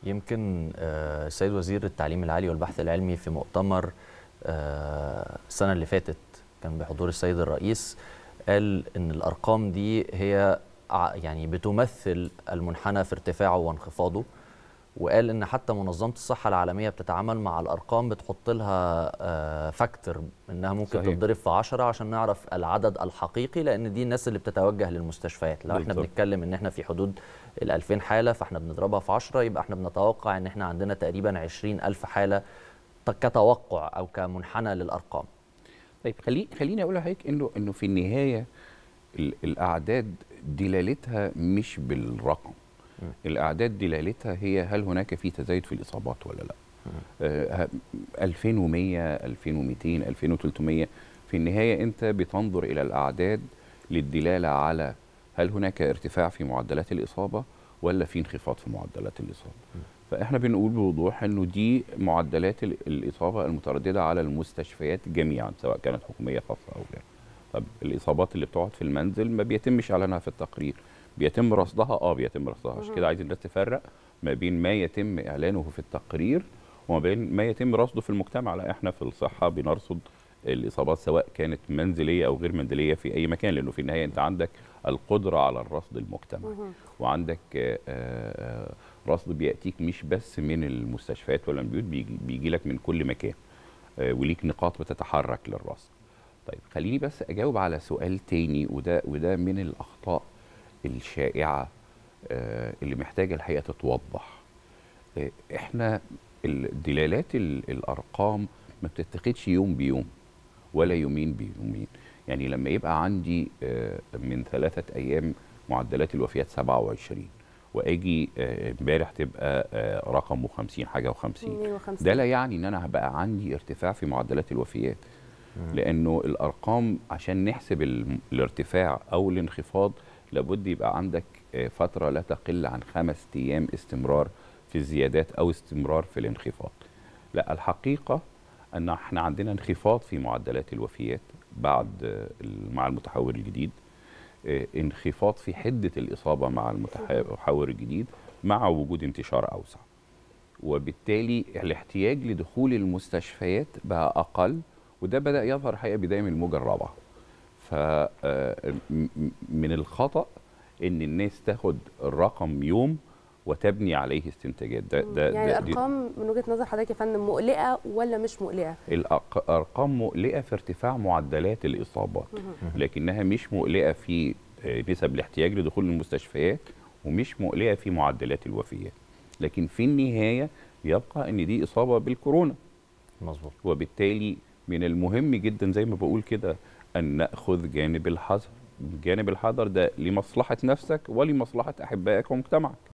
يمكن آه، السيد وزير التعليم العالي والبحث العلمي في مؤتمر آه، السنة اللي فاتت كان بحضور السيد الرئيس قال إن الأرقام دي هي ع- يعني بتمثل المنحنى في ارتفاعه وانخفاضه وقال ان حتى منظمه الصحه العالميه بتتعامل مع الارقام بتحط لها آه، فاكتور انها ممكن صحيح. صحيح. تتضرب في 10 عشان نعرف العدد الحقيقي لان دي الناس اللي بتتوجه للمستشفيات لو احنا بالظبط. بنتكلم ان احنا في حدود ال 2000 حاله فاحنا بنضربها في 10 يبقى احنا بنتوقع ان احنا عندنا تقريبا 20000 حاله ت- كتوقع او كمنحنى للارقام طيب خلي خليني اقول لحضرتك انه انه في النهايه ال- الاعداد دلالتها مش بالرقم الاعداد دلالتها هي هل هناك في تزايد في الاصابات ولا لا آه ه- 2100 2200 2300 في النهايه انت بتنظر الى الاعداد للدلاله على هل هناك ارتفاع في معدلات الاصابه ولا في انخفاض في معدلات الاصابه فاحنا بنقول بوضوح انه دي معدلات ال- الاصابه المتردده على المستشفيات جميعا سواء كانت حكوميه خاصه او غيرها طب الاصابات اللي بتقعد في المنزل ما بيتمش اعلانها في التقرير بيتم رصدها اه بيتم رصدها عشان كده عايز الناس تفرق ما بين ما يتم اعلانه في التقرير وما بين ما يتم رصده في المجتمع لا احنا في الصحه بنرصد الاصابات سواء كانت منزليه او غير منزليه في اي مكان لانه في النهايه انت عندك القدره على الرصد المجتمعي وعندك آه، آه، رصد بياتيك مش بس من المستشفيات ولا من البيوت بيجي, بيجي لك من كل مكان آه، وليك نقاط بتتحرك للرصد طيب خليني بس اجاوب على سؤال تاني وده وده من الاخطاء الشائعه آه، اللي محتاجه الحقيقه تتوضح آه، احنا الدلالات ال- الارقام ما بتتخذش يوم بيوم ولا يومين بيومين يعني لما يبقى عندي آه، من ثلاثة أيام معدلات الوفيات 27 وأجي آه، امبارح تبقى آه، رقمه 50 حاجة و50 52. ده لا يعني إن أنا هبقى عندي ارتفاع في معدلات الوفيات لأنه الأرقام عشان نحسب ال- الارتفاع أو الانخفاض لابد يبقى عندك آه، فترة لا تقل عن خمس أيام استمرار في الزيادات أو استمرار في الانخفاض لا الحقيقة أن احنا عندنا انخفاض في معدلات الوفيات بعد آه، ال- مع المتحور الجديد آه، انخفاض في حدة الإصابة مع المتحور الجديد مع وجود انتشار أوسع وبالتالي الاحتياج لدخول المستشفيات بقى أقل وده بدأ يظهر الحقيقة بداية من الموجة الرابعة فمن الخطأ ان الناس تاخد الرقم يوم وتبني عليه استنتاجات ده ده يعني ده دي- الارقام من وجهه نظر حضرتك يا فندم مقلقه ولا مش مقلقه؟ الارقام مقلقه في ارتفاع معدلات الاصابات لكنها مش مقلقه في آه، نسب الاحتياج لدخول المستشفيات ومش مقلقه في معدلات الوفيات لكن في النهايه يبقى ان دي اصابه بالكورونا مظبوط وبالتالي من المهم جدا زي ما بقول كده ان ناخذ جانب الحذر جانب الحذر ده لمصلحه نفسك ولمصلحه احبائك ومجتمعك